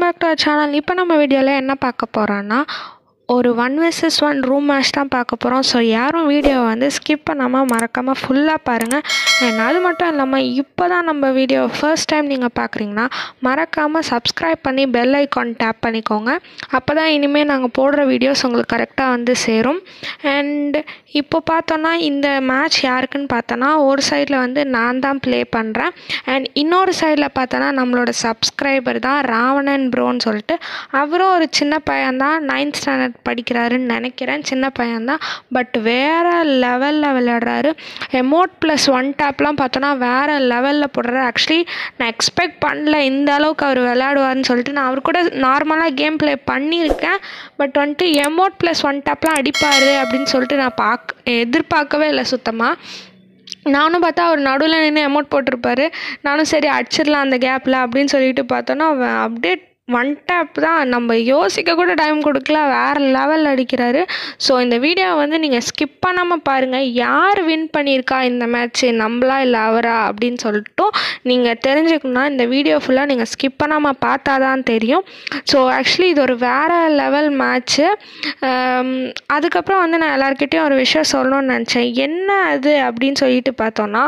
back to channel இப்போ நம்ம வீடியோவில் என்ன பார்க்க போகிறோன்னா ஒரு one versus one room match தான் பார்க்க போகிறோம் ஸோ யாரும் வீடியோவை வந்து ஸ்கிப் பண்ணாமல் மறக்காமல் ஃபுல்லாக பாருங்கள் அண்ட் அது மட்டும் இல்லாமல் இப்போ தான் நம்ம வீடியோ ஃபர்ஸ்ட் டைம் நீங்கள் பார்க்குறீங்கன்னா மறக்காமல் சப்ஸ்கிரைப் பண்ணி பெல் ஐக்கான் டேப் பண்ணிக்கோங்க அப்போ தான் இனிமேல் நாங்கள் போடுற வீடியோஸ் உங்களுக்கு கரெக்டாக வந்து சேரும் அண்ட் இப்போ பார்த்தோன்னா இந்த மேட்ச் யாருக்குன்னு பார்த்தோன்னா ஒரு சைடில் வந்து நான் தான் ப்ளே பண்ணுறேன் அண்ட் இன்னொரு சைடில் பார்த்தோன்னா நம்மளோட சப்ஸ்கிரைபர் தான் ராவணன் ப்ரோன்னு சொல்லிட்டு அவரும் ஒரு சின்ன பையன்தான் நைன்த் ஸ்டாண்டர்ட் படிக்கிறாருன்னு நினைக்கிறேன் சின்ன பையன்தான் பட் வேறு லெவலில் விளையாடுறாரு எமோட் ப்ளஸ் ஒன் டேப்லாம் பார்த்தோன்னா வேறு லெவலில் போடுறாரு ஆக்சுவலி நான் எக்ஸ்பெக்ட் பண்ணல இந்த அளவுக்கு அவர் விளையாடுவார்னு சொல்லிட்டு நான் அவர் கூட நார்மலாக கேம் ப்ளே பண்ணியிருக்கேன் பட் வந்துட்டு எமோட் ப்ளஸ் ஒன் டேப்லாம் அடிப்பார் அப்படின்னு சொல்லிட்டு நான் பார்க்க எதிர்பார்க்கவே இல்லை சுத்தமாக நானும் பார்த்தா அவர் நடுவில் நின்று அமௌண்ட் போட்டிருப்பாரு நானும் சரி அடிச்சிடலாம் அந்த கேப்பில் அப்படின்னு சொல்லிட்டு பார்த்தோன்னா அவன் அப்டேட் ஒன் டேப் தான் நம்ம யோசிக்க கூட டைம் கொடுக்கல வேறு லெவல் அடிக்கிறாரு ஸோ இந்த வீடியோவை வந்து நீங்கள் ஸ்கிப் பண்ணாமல் பாருங்கள் யார் வின் பண்ணியிருக்கா இந்த மேட்ச்சு நம்மளா இல்லை அவரா அப்படின்னு சொல்லிட்டு நீங்கள் தெரிஞ்சுக்கணுன்னா இந்த வீடியோ ஃபுல்லாக நீங்கள் ஸ்கிப் பண்ணாமல் பார்த்தா தான் தெரியும் ஸோ ஆக்சுவலி இது ஒரு வேறு லெவல் மேட்ச்சு அதுக்கப்புறம் வந்து நான் எல்லாருக்கிட்டேயும் ஒரு விஷயம் சொல்லணும்னு நினச்சேன் என்ன அது அப்படின்னு சொல்லிட்டு பார்த்தோன்னா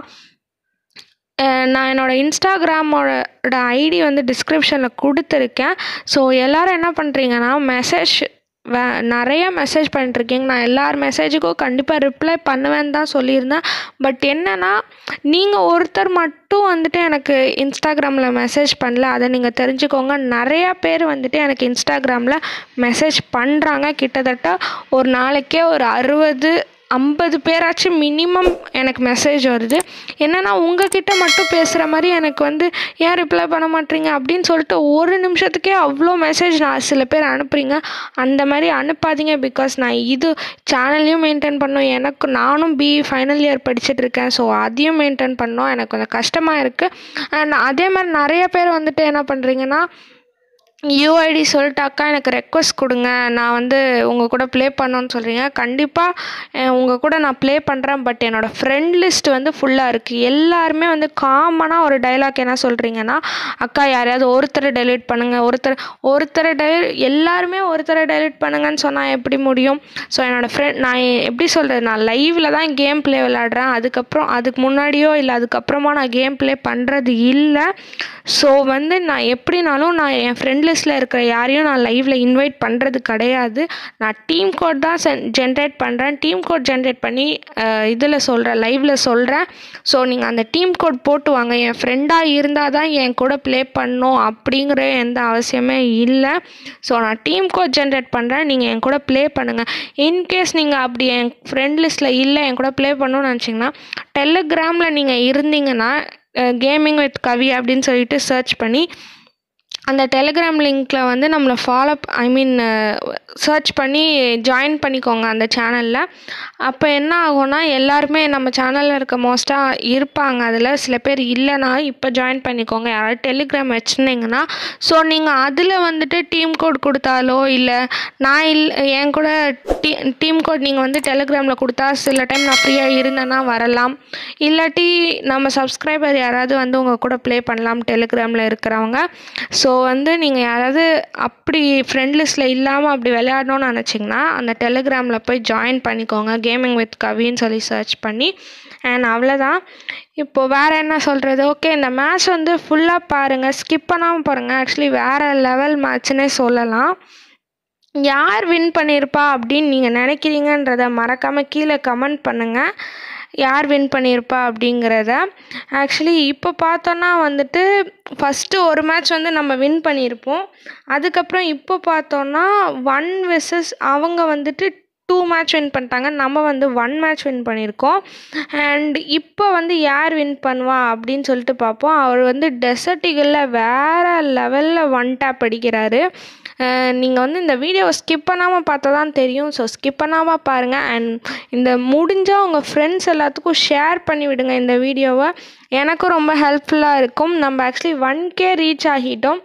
நான் என்னோடய இன்ஸ்டாகிராமோட ஐடி வந்து டிஸ்கிரிப்ஷனில் கொடுத்துருக்கேன் ஸோ எல்லோரும் என்ன பண்ணுறீங்கன்னா மெசேஜ் வே நிறைய மெசேஜ் பண்ணிட்டுருக்கீங்க நான் எல்லார் மெசேஜுக்கும் கண்டிப்பாக ரிப்ளை பண்ணுவேன்னு தான் சொல்லியிருந்தேன் பட் என்னென்னா நீங்கள் ஒருத்தர் மட்டும் வந்துட்டு எனக்கு இன்ஸ்டாகிராமில் மெசேஜ் பண்ணல அதை நீங்கள் தெரிஞ்சுக்கோங்க நிறையா பேர் வந்துட்டு எனக்கு இன்ஸ்டாகிராமில் மெசேஜ் பண்ணுறாங்க கிட்டத்தட்ட ஒரு நாளைக்கே ஒரு அறுபது ஐம்பது பேராச்சும் மினிமம் எனக்கு மெசேஜ் வருது என்னென்னா உங்ககிட்ட மட்டும் பேசுகிற மாதிரி எனக்கு வந்து ஏன் ரிப்ளை பண்ண மாட்டீங்க அப்படின்னு சொல்லிட்டு ஒரு நிமிஷத்துக்கே அவ்வளோ மெசேஜ் நான் சில பேர் அனுப்புகிறீங்க அந்த மாதிரி அனுப்பாதீங்க பிகாஸ் நான் இது சேனல்லையும் மெயின்டைன் பண்ணோம் எனக்கு நானும் பி ஃபைனல் இயர் படிச்சுட்டு இருக்கேன் ஸோ அதையும் மெயின்டைன் பண்ணோம் எனக்கு கொஞ்சம் கஷ்டமாக இருக்குது அண்ட் அதே மாதிரி நிறைய பேர் வந்துட்டு என்ன பண்ணுறீங்கன்னா யூஐடி சொல்லிட்டாக்கா எனக்கு ரெக்வஸ்ட் கொடுங்க நான் வந்து உங்கள் கூட ப்ளே பண்ணோன்னு சொல்கிறீங்க கண்டிப்பாக உங்கள் கூட நான் ப்ளே பண்ணுறேன் பட் என்னோடய ஃப்ரெண்ட் லிஸ்ட் வந்து ஃபுல்லாக இருக்குது எல்லாருமே வந்து காமனாக ஒரு டைலாக் என்ன சொல்கிறீங்கன்னா அக்கா யாரையாவது ஒருத்தரை டெலிட் பண்ணுங்கள் ஒருத்தர் ஒருத்தரை டெலி எல்லாருமே ஒருத்தரை டெலிட் பண்ணுங்கன்னு சொன்னால் எப்படி முடியும் ஸோ என்னோடய ஃப்ரெண்ட் நான் எப்படி சொல்கிறது நான் லைவில் தான் கேம் ப்ளே விளாட்றேன் அதுக்கப்புறம் அதுக்கு முன்னாடியோ இல்லை அதுக்கப்புறமா நான் கேம் ப்ளே பண்ணுறது இல்லை ஸோ வந்து நான் எப்படினாலும் நான் என் ஃப்ரெண்ட் லிஸ்ட்டில் இருக்கிற யாரையும் நான் லைவில் இன்வைட் பண்ணுறது கிடையாது நான் டீம் கோட் தான் சென் ஜென்ரேட் பண்ணுறேன் டீம் கோட் ஜென்ரேட் பண்ணி இதில் சொல்கிறேன் லைவில் சொல்கிறேன் ஸோ நீங்கள் அந்த டீம் கோட் போட்டு வாங்க என் ஃப்ரெண்டாக இருந்தால் தான் என் கூட ப்ளே பண்ணணும் அப்படிங்கிற எந்த அவசியமே இல்லை ஸோ நான் டீம் கோட் ஜென்ரேட் பண்ணுறேன் நீங்கள் என் கூட ப்ளே பண்ணுங்கள் இன்கேஸ் நீங்கள் அப்படி என் ஃப்ரெண்ட் லிஸ்ட்டில் இல்லை என் கூட ப்ளே பண்ணணும்னு நினச்சிங்கன்னா டெலிகிராமில் நீங்கள் இருந்தீங்கன்னா கேமிங் வித் கவி அப்படின்னு சொல்லிட்டு சர்ச் பண்ணி அந்த டெலிகிராம் லிங்க்கில் வந்து நம்மளை ஃபாலோ ஐ மீன் சர்ச் பண்ணி ஜாயின் பண்ணிக்கோங்க அந்த சேனலில் அப்போ என்ன ஆகும்னா எல்லாருமே நம்ம சேனலில் இருக்க மோஸ்ட்டாக இருப்பாங்க அதில் சில பேர் இல்லைனா இப்போ ஜாயின் பண்ணிக்கோங்க யாராவது டெலிகிராம் வச்சுருந்தீங்கன்னா ஸோ நீங்கள் அதில் வந்துட்டு டீம் கோட் கொடுத்தாலோ இல்லை நான் இல் என் கூட டீ டீம் கோட் நீங்கள் வந்து டெலிகிராமில் கொடுத்தா சில டைம் நான் ஃப்ரீயாக இருந்தேன்னா வரலாம் இல்லாட்டி நம்ம சப்ஸ்கிரைபர் யாராவது வந்து உங்கள் கூட ப்ளே பண்ணலாம் டெலிகிராமில் இருக்கிறவங்க ஸோ வந்து நீங்கள் யாராவது அப்படி ஃப்ரெண்ட் லிஸ்ட்டில் இல்லாமல் அப்படி விளையாடணும்னு நினச்சிங்கன்னா அந்த டெலிகிராமில் போய் ஜாயின் பண்ணிக்கோங்க கேமிங் வித் கவின்னு சொல்லி சர்ச் பண்ணி அண்ட் அவ்வளோதான் இப்போது வேறு என்ன சொல்கிறது ஓகே இந்த மேட்ச் வந்து ஃபுல்லாக பாருங்கள் ஸ்கிப் பண்ணாமல் பாருங்கள் ஆக்சுவலி வேறு லெவல் மேட்ச்னே சொல்லலாம் யார் வின் பண்ணியிருப்பா அப்படின்னு நீங்கள் நினைக்கிறீங்கன்றத மறக்காமல் கீழே கமெண்ட் பண்ணுங்கள் யார் வின் பண்ணியிருப்பா அப்படிங்கிறத ஆக்சுவலி இப்போ பார்த்தோன்னா வந்துட்டு ஃபஸ்ட்டு ஒரு மேட்ச் வந்து நம்ம வின் பண்ணியிருப்போம் அதுக்கப்புறம் இப்போ பார்த்தோன்னா ஒன் விசஸ் அவங்க வந்துட்டு டூ மேட்ச் வின் பண்ணிட்டாங்க நம்ம வந்து ஒன் மேட்ச் வின் பண்ணியிருக்கோம் அண்ட் இப்போ வந்து யார் வின் பண்ணுவா அப்படின்னு சொல்லிட்டு பார்ப்போம் அவர் வந்து டெசர்ட்டிகளில் வேறு லெவலில் ஒன் டேப் அடிக்கிறாரு நீங்கள் வந்து இந்த வீடியோவை ஸ்கிப் பண்ணாமல் பார்த்தா தான் தெரியும் ஸோ ஸ்கிப் பண்ணாமல் பாருங்கள் அண்ட் இந்த முடிஞ்சால் உங்கள் ஃப்ரெண்ட்ஸ் எல்லாத்துக்கும் ஷேர் பண்ணி விடுங்க இந்த வீடியோவை எனக்கும் ரொம்ப ஹெல்ப்ஃபுல்லாக இருக்கும் நம்ம ஆக்சுவலி ஒன் கே ரீச் ஆகிட்டோம்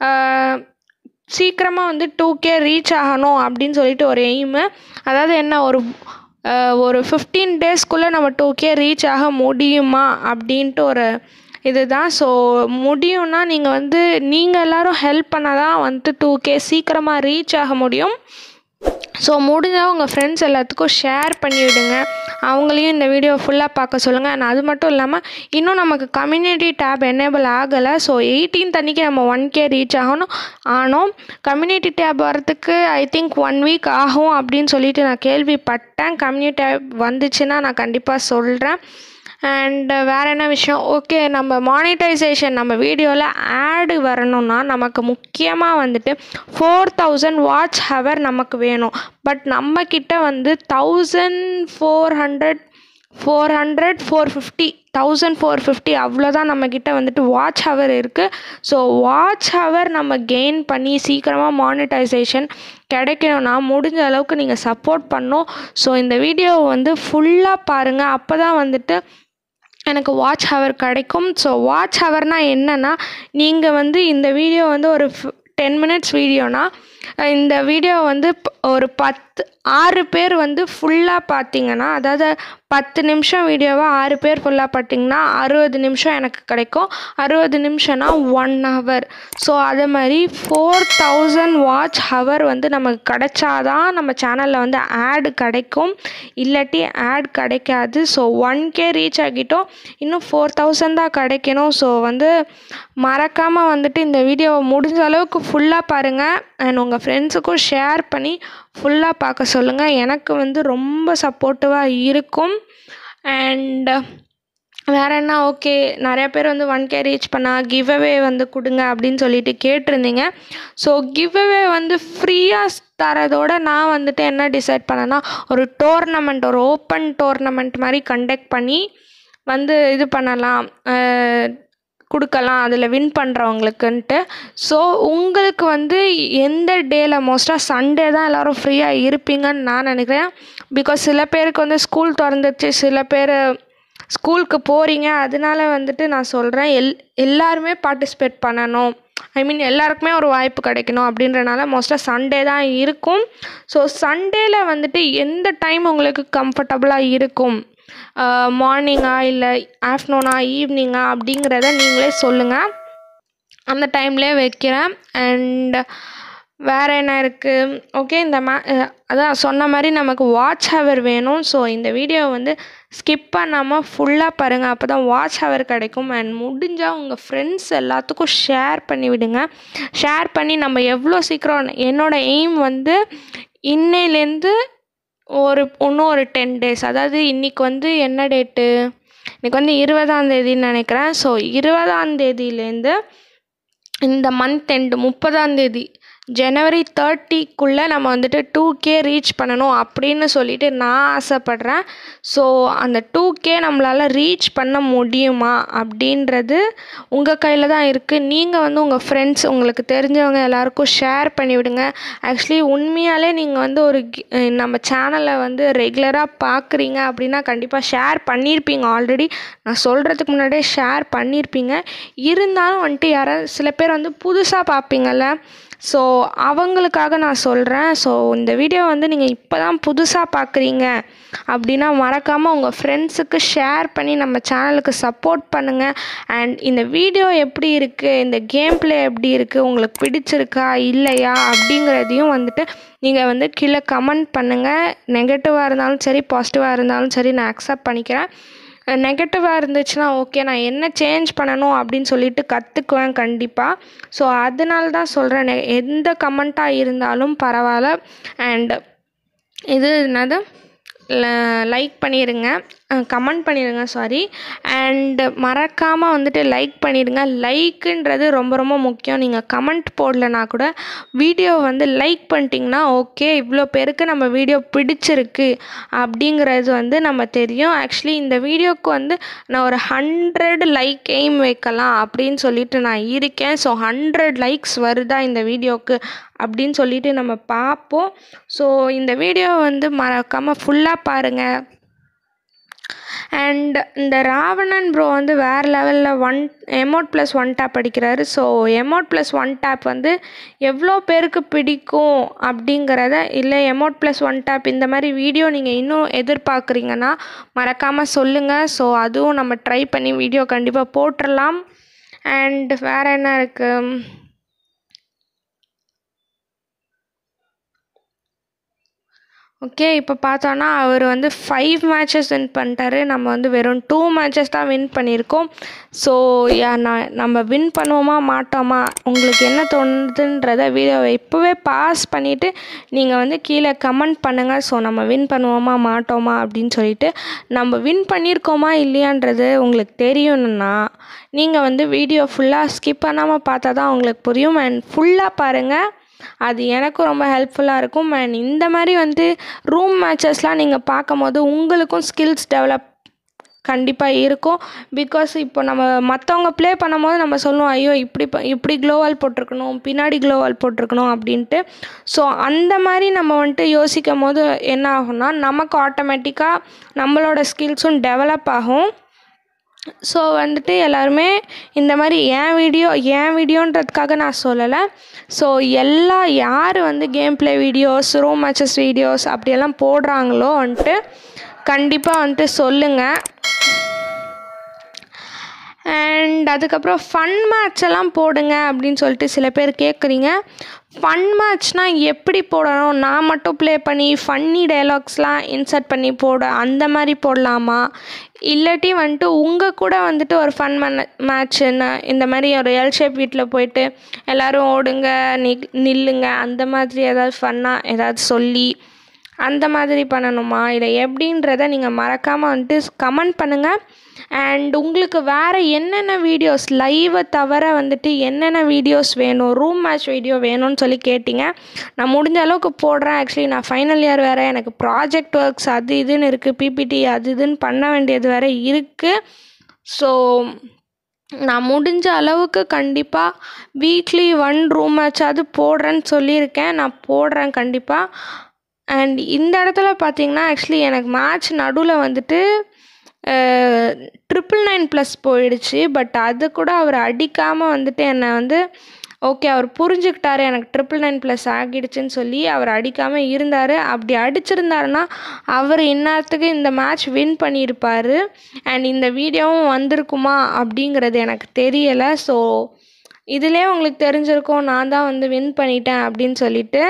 சீக்கிரமாக வந்து டூ கே ரீச் ஆகணும் அப்படின்னு சொல்லிட்டு ஒரு எய்மு அதாவது என்ன ஒரு ஒரு ஃபிஃப்டீன் டேஸ்க்குள்ளே நம்ம டூ கே ரீச் ஆக முடியுமா அப்படின்ட்டு ஒரு இதுதான் ஸோ முடியும்னா நீங்கள் வந்து நீங்கள் எல்லோரும் ஹெல்ப் பண்ணால் தான் வந்துட்டு டூ கே சீக்கிரமாக ரீச் ஆக முடியும் ஸோ முடிஞ்சால் உங்கள் ஃப்ரெண்ட்ஸ் எல்லாத்துக்கும் ஷேர் பண்ணி விடுங்க அவங்களையும் இந்த வீடியோ ஃபுல்லாக பார்க்க சொல்லுங்கள் அண்ட் அது மட்டும் இல்லாமல் இன்னும் நமக்கு கம்யூனிட்டி டேப் எனேபிள் ஆகலை ஸோ எயிட்டீன் அன்றைக்கி நம்ம ஒன் கே ரீச் ஆகணும் ஆனோம் கம்யூனிட்டி டேப் வரத்துக்கு ஐ திங்க் ஒன் வீக் ஆகும் அப்படின்னு சொல்லிட்டு நான் கேள்விப்பட்டேன் கம்யூனிட்டி டேப் வந்துச்சுன்னா நான் கண்டிப்பாக சொல்கிறேன் அண்ட் வேறு என்ன விஷயம் ஓகே நம்ம மானிட்டைசேஷன் நம்ம வீடியோவில் ஆடு வரணும்னா நமக்கு முக்கியமாக வந்துட்டு ஃபோர் தௌசண்ட் வாட்ச் ஹவர் நமக்கு வேணும் பட் நம்மக்கிட்ட வந்து thousand four hundred four hundred four fifty thousand four fifty அவ்வளோதான் நம்மக்கிட்ட வந்துட்டு வாட்ச் ஹவர் இருக்குது ஸோ வாட்ச் ஹவர் நம்ம கெயின் பண்ணி சீக்கிரமாக மானிட்டைசேஷன் கிடைக்கணும்னா முடிஞ்ச அளவுக்கு நீங்கள் சப்போர்ட் பண்ணணும் ஸோ இந்த வீடியோவை வந்து ஃபுல்லாக பாருங்கள் அப்போ தான் வந்துட்டு எனக்கு வாட்ச் ஹவர் கிடைக்கும் ஸோ வாட்ச் ஹவர்னால் என்னென்னா நீங்கள் வந்து இந்த வீடியோ வந்து ஒரு டென் மினிட்ஸ் வீடியோனா இந்த வீடியோ வந்து ஒரு பத்து ஆறு பேர் வந்து ஃபுல்லாக பார்த்தீங்கன்னா அதாவது பத்து நிமிஷம் வீடியோவை ஆறு பேர் ஃபுல்லாக பார்த்தீங்கன்னா அறுபது நிமிஷம் எனக்கு கிடைக்கும் அறுபது நிமிஷம்னா ஒன் ஹவர் ஸோ அதே மாதிரி ஃபோர் தௌசண்ட் வாட்ச் ஹவர் வந்து நமக்கு கிடைச்சாதான் நம்ம சேனலில் வந்து ஆடு கிடைக்கும் இல்லாட்டி ஆட் கிடைக்காது ஸோ ஒன் கே ரீச் ஆகிட்டோம் இன்னும் ஃபோர் தௌசண்ட் தான் கிடைக்கணும் ஸோ வந்து மறக்காமல் வந்துட்டு இந்த வீடியோவை முடிஞ்ச அளவுக்கு ஃபுல்லாக பாருங்கள் அண்ட் உங்கள் ஃப்ரெண்ட்ஸுக்கும் ஷேர் பண்ணி ஃபுல்லாக பார்க்க சொல்லுங்கள் எனக்கு வந்து ரொம்ப சப்போர்ட்டிவாக இருக்கும் அண்ட் வேறு என்ன ஓகே நிறையா பேர் வந்து ஒன் கே ரீச் பண்ணால் கிவ் அவே வந்து கொடுங்க அப்படின்னு சொல்லிட்டு கேட்டிருந்தீங்க ஸோ கிவ் அவே வந்து ஃப்ரீயாக தரதோட நான் வந்துட்டு என்ன டிசைட் பண்ணேன்னா ஒரு டோர்னமெண்ட் ஒரு ஓப்பன் டோர்னமெண்ட் மாதிரி கண்டக்ட் பண்ணி வந்து இது பண்ணலாம் கொடுக்கலாம் அதில் வின் பண்ணுறவங்களுக்குன்ட்டு ஸோ உங்களுக்கு வந்து எந்த டேயில் மோஸ்ட்டாக சண்டே தான் எல்லோரும் ஃப்ரீயாக இருப்பீங்கன்னு நான் நினைக்கிறேன் பிகாஸ் சில பேருக்கு வந்து ஸ்கூல் திறந்துச்சு சில பேர் ஸ்கூலுக்கு போகிறீங்க அதனால வந்துட்டு நான் சொல்கிறேன் எல் எல்லாருமே பார்ட்டிசிபேட் பண்ணணும் ஐ மீன் எல்லாருக்குமே ஒரு வாய்ப்பு கிடைக்கணும் அப்படின்றனால மோஸ்ட்டாக சண்டே தான் இருக்கும் ஸோ சண்டேயில் வந்துட்டு எந்த டைம் உங்களுக்கு கம்ஃபர்டபுளாக இருக்கும் மார்னிங்கா இல்லை ஆஃப்டர்நூனா ஈவினிங்கா அப்படிங்கிறத நீங்களே சொல்லுங்கள் அந்த டைம்லேயே வைக்கிறேன் அண்ட் வேறு என்ன இருக்குது ஓகே இந்த மே அதான் சொன்ன மாதிரி நமக்கு வாட்ச் ஹவர் வேணும் ஸோ இந்த வீடியோ வந்து ஸ்கிப் பண்ணாமல் ஃபுல்லாக பாருங்கள் அப்போ தான் வாட்ச் ஹவர் கிடைக்கும் அண்ட் முடிஞ்சால் உங்கள் ஃப்ரெண்ட்ஸ் எல்லாத்துக்கும் ஷேர் பண்ணி விடுங்க ஷேர் பண்ணி நம்ம எவ்வளோ சீக்கிரம் என்னோடய எய்ம் வந்து இன்னையிலேருந்து ஒரு இன்னும் ஒரு டென் டேஸ் அதாவது இன்றைக்கி வந்து என்ன டேட்டு இன்றைக்கி வந்து இருபதாந்தேதின்னு நினைக்கிறேன் ஸோ இருபதாந்தேதியிலேருந்து இந்த மந்த் எண்டு முப்பதாந்தேதி ஜனவரி தேர்ட்டிக்குள்ளே நம்ம வந்துட்டு டூ கே ரீச் பண்ணணும் அப்படின்னு சொல்லிட்டு நான் ஆசைப்பட்றேன் ஸோ அந்த டூ கே நம்மளால் ரீச் பண்ண முடியுமா அப்படின்றது உங்கள் கையில் தான் இருக்குது நீங்கள் வந்து உங்கள் ஃப்ரெண்ட்ஸ் உங்களுக்கு தெரிஞ்சவங்க எல்லாருக்கும் ஷேர் பண்ணி விடுங்க ஆக்சுவலி உண்மையாலே நீங்கள் வந்து ஒரு நம்ம சேனலை வந்து ரெகுலராக பார்க்குறீங்க அப்படின்னா கண்டிப்பாக ஷேர் பண்ணியிருப்பீங்க ஆல்ரெடி நான் சொல்கிறதுக்கு முன்னாடியே ஷேர் பண்ணியிருப்பீங்க இருந்தாலும் வந்துட்டு யாராவது சில பேர் வந்து புதுசாக பார்ப்பீங்கள்ல ஸோ அவங்களுக்காக நான் சொல்கிறேன் ஸோ இந்த வீடியோ வந்து நீங்கள் இப்போ தான் புதுசாக பார்க்குறீங்க அப்படின்னா மறக்காமல் உங்கள் ஃப்ரெண்ட்ஸுக்கு ஷேர் பண்ணி நம்ம சேனலுக்கு சப்போர்ட் பண்ணுங்கள் அண்ட் இந்த வீடியோ எப்படி இருக்குது இந்த கேம் ப்ளே எப்படி இருக்குது உங்களுக்கு பிடிச்சிருக்கா இல்லையா அப்படிங்கிறதையும் வந்துட்டு நீங்கள் வந்து கீழே கமெண்ட் பண்ணுங்கள் நெகட்டிவாக இருந்தாலும் சரி பாசிட்டிவாக இருந்தாலும் சரி நான் அக்செப்ட் பண்ணிக்கிறேன் நெகட்டிவாக இருந்துச்சுன்னா ஓகே நான் என்ன சேஞ்ச் பண்ணணும் அப்படின்னு சொல்லிட்டு கற்றுக்குவேன் கண்டிப்பாக ஸோ அதனால தான் சொல்கிறேன் எந்த கமெண்ட்டாக இருந்தாலும் பரவாயில்ல அண்ட் இது என்னது லைக் பண்ணிடுங்க கமெண்ட் பண்ணிடுங்க சாரி அண்டு மறக்காமல் வந்துட்டு லைக் பண்ணிடுங்க லைக்குன்றது ரொம்ப ரொம்ப முக்கியம் நீங்கள் கமெண்ட் போடலனா கூட வீடியோ வந்து லைக் பண்ணிட்டிங்கன்னா ஓகே இவ்வளோ பேருக்கு நம்ம வீடியோ பிடிச்சிருக்கு அப்படிங்கிறது வந்து நம்ம தெரியும் ஆக்சுவலி இந்த வீடியோவுக்கு வந்து நான் ஒரு ஹண்ட்ரட் லைக் எய்ம் வைக்கலாம் அப்படின்னு சொல்லிட்டு நான் இருக்கேன் ஸோ ஹண்ட்ரட் லைக்ஸ் வருதா இந்த வீடியோவுக்கு அப்படின்னு சொல்லிட்டு நம்ம பார்ப்போம் ஸோ இந்த வீடியோ வந்து மறக்காமல் ஃபுல்லாக பாருங்கள் அண்ட் இந்த ராவணன் ப்ரோ வந்து வேறு லெவலில் one amount plus one tap அடிக்கிறாரு so amount plus one tap வந்து எவ்வளோ பேருக்கு பிடிக்கும் அப்படிங்கிறத இல்லை எமௌண்ட் ப்ளஸ் ஒன் டேப் இந்த மாதிரி வீடியோ நீங்கள் இன்னும் எதிர்பார்க்குறீங்கன்னா மறக்காமல் சொல்லுங்கள் ஸோ அதுவும் நம்ம ட்ரை பண்ணி வீடியோ கண்டிப்பாக போட்டுடலாம் அண்ட் வேறு என்ன இருக்குது ஓகே இப்போ பார்த்தோன்னா அவர் வந்து ஃபைவ் மேட்சஸ் வின் பண்ணிட்டாரு நம்ம வந்து வெறும் டூ மேட்சஸ் தான் வின் பண்ணியிருக்கோம் ஸோ நான் நம்ம வின் பண்ணுவோமா மாட்டோமா உங்களுக்கு என்ன தோணுதுன்றத வீடியோவை இப்போவே பாஸ் பண்ணிவிட்டு நீங்கள் வந்து கீழே கமெண்ட் பண்ணுங்கள் ஸோ நம்ம வின் பண்ணுவோமா மாட்டோமா அப்படின்னு சொல்லிட்டு நம்ம வின் பண்ணியிருக்கோமா இல்லையான்றது உங்களுக்கு தெரியணும்னா நீங்கள் வந்து வீடியோ ஃபுல்லாக ஸ்கிப் பண்ணாமல் பார்த்தா தான் உங்களுக்கு புரியும் அண்ட் ஃபுல்லாக பாருங்கள் அது எனக்கும் ரொம்ப ஹெல்ப்ஃபுல்லாக இருக்கும் அண்ட் இந்த மாதிரி வந்து ரூம் மேட்சஸ்லாம் நீங்கள் பார்க்கும்போது உங்களுக்கும் ஸ்கில்ஸ் டெவலப் கண்டிப்பாக இருக்கும் பிகாஸ் இப்போ நம்ம மற்றவங்க ப்ளே பண்ணும்போது நம்ம சொல்லுவோம் ஐயோ இப்படி ப- இப்படி க்ளோவால் போட்டிருக்கணும் பின்னாடி க்ளோவால் போட்டிருக்கணும் அப்படின்ட்டு ஸோ அந்த மாதிரி நம்ம வந்துட்டு யோசிக்கும் போது என்ன ஆகும்னா நமக்கு ஆட்டோமேட்டிக்காக நம்மளோட ஸ்கில்ஸும் டெவலப் ஆகும் ஸோ வந்துட்டு எல்லாருமே இந்த மாதிரி என் வீடியோ என் வீடியோன்றதுக்காக நான் சொல்லலை ஸோ எல்லா யார் வந்து game play videos room matches videos அப்படியெல்லாம் போடுறாங்களோ வந்துட்டு கண்டிப்பாக வந்துட்டு சொல்லுங்கள் அண்ட் அதுக்கப்புறம் ஃபன் மேட்ச் எல்லாம் போடுங்க அப்படின்னு சொல்லிட்டு சில பேர் கேட்குறீங்க ஃபன் மேட்ச்னால் எப்படி போடணும் நான் மட்டும் ப்ளே பண்ணி ஃபன்னி டைலாக்ஸ்லாம் இன்சர்ட் பண்ணி போட அந்த மாதிரி போடலாமா இல்லாட்டி வந்துட்டு உங்கள் கூட வந்துட்டு ஒரு ஃபன் மேட்ச்சுன்னு இந்த மாதிரி ஒரு எல் ஷேப் வீட்டில் போயிட்டு எல்லோரும் ஓடுங்க நி நில்லுங்க அந்த மாதிரி ஏதாவது ஃபன்னாக ஏதாவது சொல்லி அந்த மாதிரி பண்ணணுமா இல்லை எப்படின்றத நீங்கள் மறக்காமல் வந்துட்டு கமெண்ட் பண்ணுங்கள் அண்ட் உங்களுக்கு வேறு என்னென்ன வீடியோஸ் லைவை தவிர வந்துட்டு என்னென்ன வீடியோஸ் வேணும் ரூம் மேட்ச் வீடியோ வேணும்னு சொல்லி கேட்டிங்க நான் முடிஞ்ச அளவுக்கு போடுறேன் ஆக்சுவலி நான் ஃபைனல் இயர் வேறு எனக்கு ப்ராஜெக்ட் ஒர்க்ஸ் அது இதுன்னு இருக்குது பிபிடி அது இதுன்னு பண்ண வேண்டியது வேறு இருக்குது ஸோ நான் முடிஞ்ச அளவுக்கு கண்டிப்பாக வீக்லி ஒன் ரூம் மேட்சாவது போடுறேன்னு சொல்லியிருக்கேன் நான் போடுறேன் கண்டிப்பாக அண்ட் இந்த இடத்துல பார்த்தீங்கன்னா ஆக்சுவலி எனக்கு மேட்ச் நடுவில் வந்துட்டு ட்ரிபிள் நைன் ப்ளஸ் போயிடுச்சு பட் அது கூட அவர் அடிக்காமல் வந்துட்டு என்னை வந்து ஓகே அவர் புரிஞ்சுக்கிட்டாரு எனக்கு ட்ரிபிள் நைன் ப்ளஸ் ஆகிடுச்சுன்னு சொல்லி அவர் அடிக்காமல் இருந்தார் அப்படி அடிச்சிருந்தாருன்னா அவர் இந்நேரத்துக்கு இந்த மேட்ச் வின் பண்ணியிருப்பார் அண்ட் இந்த வீடியோவும் வந்திருக்குமா அப்படிங்கிறது எனக்கு தெரியலை ஸோ இதிலே உங்களுக்கு தெரிஞ்சிருக்கும் நான் தான் வந்து வின் பண்ணிட்டேன் அப்படின்னு சொல்லிட்டு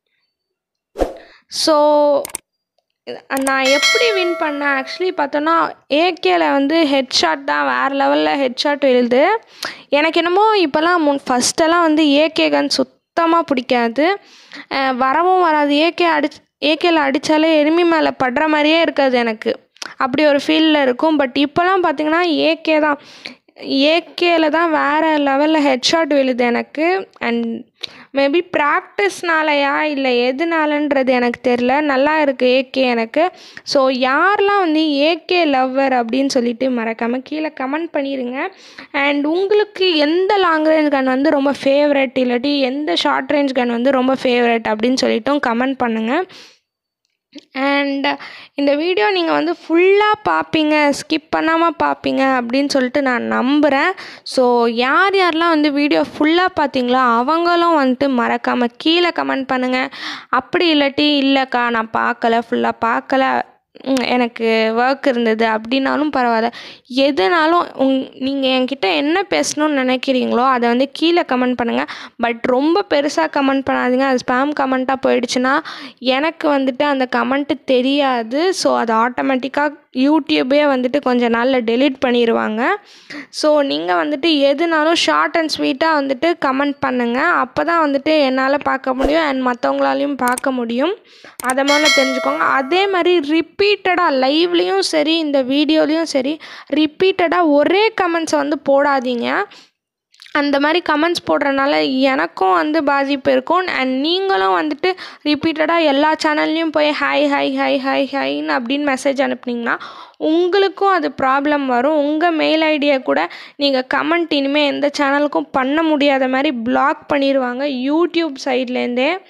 ஸோ நான் எப்படி வின் பண்ணேன் ஆக்சுவலி பார்த்தோன்னா ஏகேல வந்து ஹெட்ஷாட் தான் வேறு லெவலில் ஹெட்ஷாட் எழுது எனக்கு என்னமோ இப்போல்லாம் முன் ஃபஸ்ட்டெல்லாம் வந்து ஏகே கன் சுத்தமாக பிடிக்காது அஹ் வரவும் வராது ஏகே அடி ஏகேல அடித்தாலே எனிமி மேலே படுற மாதிரியே இருக்காது எனக்கு அப்படி ஒரு ஃபீலில் இருக்கும் பட் இப்போலாம் பார்த்தீங்கன்னா ஏகே தான் ஏகேல தான் வேறு லெவலில் ஹெட்ஷாட் விழுது எனக்கு அண்ட் மேபி ப்ராக்டிஸ்னாலயா இல்லை எதுனாலன்றது எனக்கு தெரில நல்லா இருக்குது ஏகே எனக்கு ஸோ யாரெல்லாம் வந்து ஏகே லவ்வர் அப்படின்னு சொல்லிட்டு மறக்காமல் கீழே கமெண்ட் பண்ணிடுங்க அண்ட் உங்களுக்கு எந்த லாங் ரேஞ்ச் கன் வந்து ரொம்ப ஃபேவரட் இல்லாட்டி எந்த ஷார்ட் ரேஞ்ச் கன் வந்து ரொம்ப ஃபேவரட் அப்படின்னு சொல்லிட்டும் கமெண்ட் பண்ணுங்கள் அண்ட் இந்த வீடியோ நீங்கள் வந்து ஃபுல்லாக பார்ப்பீங்க ஸ்கிப் பண்ணாமல் பார்ப்பீங்க அப்படின்னு சொல்லிட்டு நான் நம்புகிறேன் ஸோ யார் யாரெல்லாம் வந்து வீடியோ ஃபுல்லாக பார்த்தீங்களோ அவங்களும் வந்துட்டு மறக்காமல் கீழே கமெண்ட் பண்ணுங்கள் அப்படி இல்லாட்டி இல்லைக்கா நான் பார்க்கல ஃபுல்லாக பார்க்கல ம், எனக்கு ஒர்க் இருந்தது அப்படின்னாலும் பரவாயில்ல எதுனாலும் உங் நீங்கள் என்கிட்ட என்ன பேசணும்னு நினைக்கிறீங்களோ அதை வந்து கீழே கமெண்ட் பண்ணுங்கள் பட் ரொம்ப பெருசாக கமெண்ட் பண்ணாதீங்க அது ஸ்பேம் கமெண்ட்டாக போயிடுச்சுன்னா எனக்கு வந்துட்டு அந்த கமெண்ட்டு தெரியாது ஸோ அது ஆட்டோமேட்டிக்காக யூடியூபே வந்துட்டு கொஞ்ச நாளில் டெலீட் பண்ணிடுவாங்க ஸோ நீங்கள் வந்துட்டு எதுனாலும் ஷார்ட் அண்ட் ஸ்வீட்டாக வந்துட்டு கமெண்ட் பண்ணுங்கள் அப்போ தான் வந்துட்டு என்னால் பார்க்க முடியும் அண்ட் மற்றவங்களாலையும் பார்க்க முடியும் அதை முதல்ல தெரிஞ்சுக்கோங்க அதே மாதிரி ரிப்பீட்டடாக லைவ்லேயும் சரி இந்த வீடியோலேயும் சரி ரிப்பீட்டடாக ஒரே கமெண்ட்ஸை வந்து போடாதீங்க அந்த மாதிரி கமெண்ட்ஸ் போடுறனால எனக்கும் வந்து பாதிப்பு இருக்கும் அண்ட் நீங்களும் வந்துட்டு ரிப்பீட்டடாக எல்லா சேனல்லையும் போய் ஹாய் ஹாய் ஹாய் ஹாய் ஹைன்னு அப்படின்னு மெசேஜ் அனுப்புனீங்கன்னா உங்களுக்கும் அது ப்ராப்ளம் வரும் உங்கள் மெயில் ஐடியை கூட நீங்கள் கமெண்ட் இனிமேல் எந்த சேனலுக்கும் பண்ண முடியாத மாதிரி பிளாக் பண்ணிடுவாங்க யூடியூப் சைட்லேருந்தே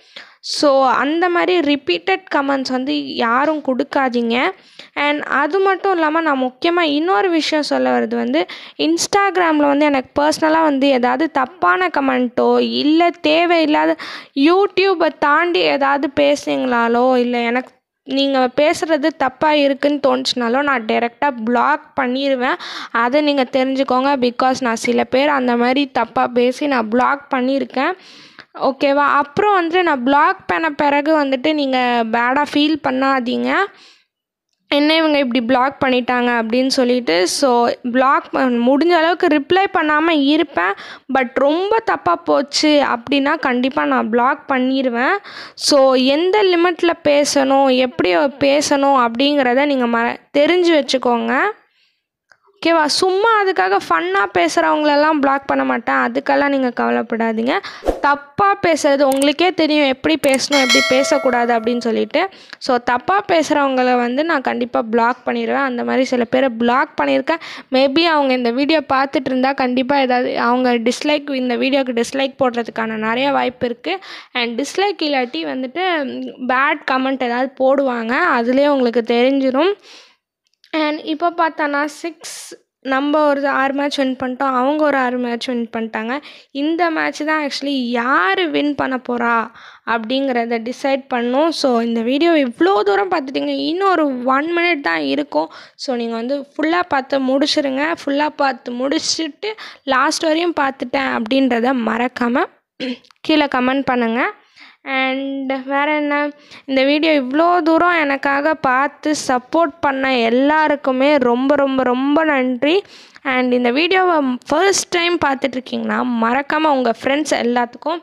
ஸோ அந்த மாதிரி ரிப்பீட்டட் கமெண்ட்ஸ் வந்து யாரும் கொடுக்காதீங்க அண்ட் அது மட்டும் இல்லாமல் நான் முக்கியமாக இன்னொரு விஷயம் சொல்ல வர்றது வந்து இன்ஸ்டாகிராமில் வந்து எனக்கு பர்சனலாக வந்து ஏதாவது தப்பான கமெண்ட்டோ இல்லை தேவையில்லாத யூடியூப்பை தாண்டி ஏதாவது பேசுனீங்களாலோ இல்லை எனக்கு நீங்கள் பேசுகிறது தப்பாக இருக்குன்னு தோணுச்சுனாலோ நான் டைரெக்டாக பிளாக் பண்ணிடுவேன் அதை நீங்கள் தெரிஞ்சுக்கோங்க பிகாஸ் நான் சில பேர் அந்த மாதிரி தப்பாக பேசி நான் பிளாக் பண்ணியிருக்கேன் ஓகேவா அப்புறம் வந்துட்டு நான் பிளாக் பண்ண பிறகு வந்துட்டு நீங்கள் பேடாக ஃபீல் பண்ணாதீங்க என்ன இவங்க இப்படி பிளாக் பண்ணிட்டாங்க அப்படின்னு சொல்லிட்டு ஸோ பிளாக் முடிஞ்ச அளவுக்கு ரிப்ளை பண்ணாமல் இருப்பேன் பட் ரொம்ப தப்பாக போச்சு அப்படின்னா கண்டிப்பாக நான் பிளாக் பண்ணிடுவேன் ஸோ எந்த லிமிட்டில் பேசணும் எப்படி பேசணும் அப்படிங்கிறத நீங்கள் ம தெரிஞ்சு வச்சுக்கோங்க ஓகேவா சும்மா அதுக்காக ஃபன்னாக பேசுகிறவங்களெல்லாம் பிளாக் பண்ண மாட்டேன் அதுக்கெல்லாம் நீங்கள் கவலைப்படாதீங்க தப்பாக பேசுகிறது உங்களுக்கே தெரியும் எப்படி பேசணும் எப்படி பேசக்கூடாது அப்படின்னு சொல்லிட்டு ஸோ தப்பாக பேசுகிறவங்கள வந்து நான் கண்டிப்பாக பிளாக் பண்ணிடுவேன் அந்த மாதிரி சில பேரை பிளாக் பண்ணியிருக்கேன் மேபி அவங்க இந்த வீடியோ பார்த்துட்டு இருந்தால் கண்டிப்பாக ஏதாவது அவங்க டிஸ்லைக் இந்த வீடியோக்கு டிஸ்லைக் போடுறதுக்கான நிறைய வாய்ப்பு இருக்குது அண்ட் டிஸ்லைக் இல்லாட்டி வந்துட்டு பேட் கமெண்ட் ஏதாவது போடுவாங்க அதுலேயே உங்களுக்கு தெரிஞ்சிடும் அண்ட் இப்போ பார்த்தோன்னா சிக்ஸ் நம்ம ஒரு ஆறு மேட்ச் வின் பண்ணிட்டோம் அவங்க ஒரு ஆறு மேட்ச் வின் பண்ணிட்டாங்க இந்த மேட்ச் தான் ஆக்சுவலி யார் வின் பண்ண போகிறா அப்படிங்கிறத டிசைட் பண்ணும் ஸோ இந்த வீடியோ இவ்வளோ தூரம் பார்த்துட்டிங்க இன்னும் ஒரு ஒன் மினிட் தான் இருக்கும் ஸோ நீங்கள் வந்து ஃபுல்லாக பார்த்து முடிச்சிருங்க ஃபுல்லாக பார்த்து முடிச்சுட்டு லாஸ்ட் வரையும் பார்த்துட்டேன் அப்படின்றத மறக்காமல் கீழே கமெண்ட் பண்ணுங்கள் அண்ட் வேறு என்ன இந்த வீடியோ இவ்வளோ தூரம் எனக்காக பார்த்து சப்போர்ட் பண்ண எல்லாருக்குமே ரொம்ப ரொம்ப ரொம்ப நன்றி அண்ட் இந்த வீடியோவை ஃபர்ஸ்ட் டைம் பார்த்துட்ருக்கீங்கன்னா மறக்காமல் உங்கள் ஃப்ரெண்ட்ஸ் எல்லாத்துக்கும்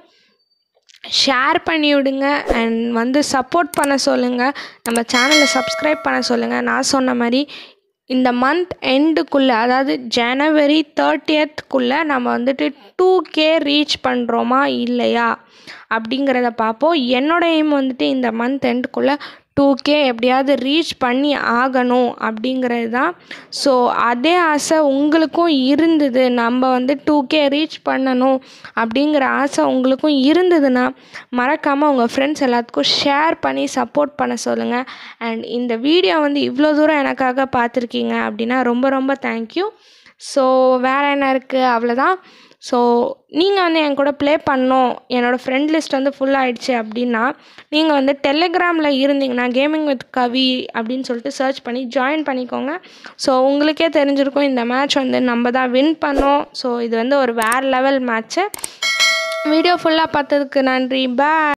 ஷேர் பண்ணி விடுங்க அண்ட் வந்து சப்போர்ட் பண்ண சொல்லுங்கள் நம்ம சேனலை சப்ஸ்கிரைப் பண்ண சொல்லுங்கள் நான் சொன்ன மாதிரி இந்த மந்த் எண்டுக்குள்ளே அதாவது ஜனவரி தேர்ட்டியத்துக்குள்ளே நம்ம வந்துட்டு டூ கே ரீச் பண்ணுறோமா இல்லையா அப்படிங்கிறத பார்ப்போம் என்னோட எய்ம் வந்துட்டு இந்த மந்த் எண்டுக்குள்ளே டூ கே எப்படியாவது ரீச் பண்ணி ஆகணும் அப்படிங்கிறது தான் ஸோ அதே ஆசை உங்களுக்கும் இருந்தது நம்ம வந்து டூ கே ரீச் பண்ணணும் அப்படிங்கிற ஆசை உங்களுக்கும் இருந்ததுன்னா மறக்காமல் உங்கள் ஃப்ரெண்ட்ஸ் எல்லாத்துக்கும் ஷேர் பண்ணி சப்போர்ட் பண்ண சொல்லுங்கள் அண்ட் இந்த வீடியோ வந்து இவ்வளோ தூரம் எனக்காக பார்த்துருக்கீங்க அப்படின்னா ரொம்ப ரொம்ப தேங்க்யூ ஸோ வேறு என்ன இருக்குது அவ்வளோதான் ஸோ நீங்கள் வந்து என் கூட ப்ளே பண்ணோம் என்னோடய ஃப்ரெண்ட் லிஸ்ட் வந்து ஃபுல் ஆகிடுச்சு அப்படின்னா நீங்கள் வந்து டெலிகிராமில் இருந்தீங்கன்னா கேமிங் வித் கவி அப்படின்னு சொல்லிட்டு சர்ச் பண்ணி ஜாயின் பண்ணிக்கோங்க ஸோ உங்களுக்கே தெரிஞ்சிருக்கும் இந்த மேட்ச் வந்து நம்ம தான் வின் பண்ணோம் ஸோ இது வந்து ஒரு வேறு லெவல் மேட்ச்சு வீடியோ ஃபுல்லாக பார்த்ததுக்கு நன்றி பாய்